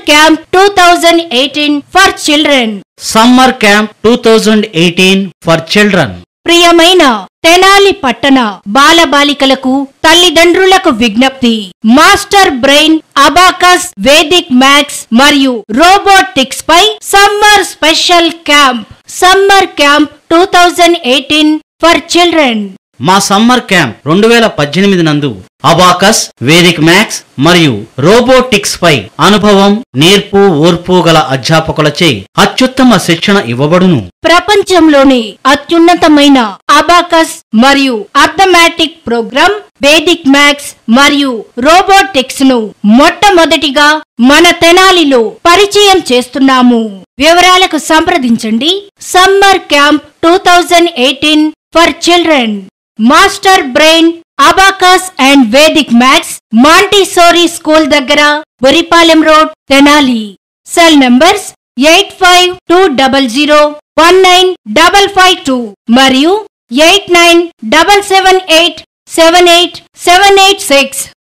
camp two thousand eighteen for children summer camp two thousand eighteen for children ప్రియమైన తెనాలి పట్టణ బాలబాలికలకు తల్లిదండ్రులకు విజ్ఞప్తి master brain abacus Vedic maths మరియు రోబోటిక్స్ పై summer special camp summer camp two thousand eighteen for children మా summer camp రెండు వేల పద్దెనిమిది నందు అబాకస్ వేదిక్ మ్యాక్స్ మరియు రోబోటిక్స్ పై అనుభవం నేర్పు ఓర్పు గల అధ్యాపకులచే అత్యుత్తమ శిక్షణ ఇవ్వబడును ప్రపంచంలోని అత్యున్నతమైన అబాకస్ మరియు అర్థమాటిక్ ప్రోగ్రామ్ వేదిక్ మ్యాథ్స్ మరియు రోబోటిక్స్ ను మొట్టమొదటిగా మన తెనాలిలో పరిచయం చేస్తున్నాము వివరాలకు సంప్రదించండి summer camp two thousand eighteen for children master brain abacus and Vedic maths Montessori school దగ్గర Boripalem road Tenali cell numbers eight five two double zero one nine double five two మరియు eight nine double seven eight seven eight seven eight six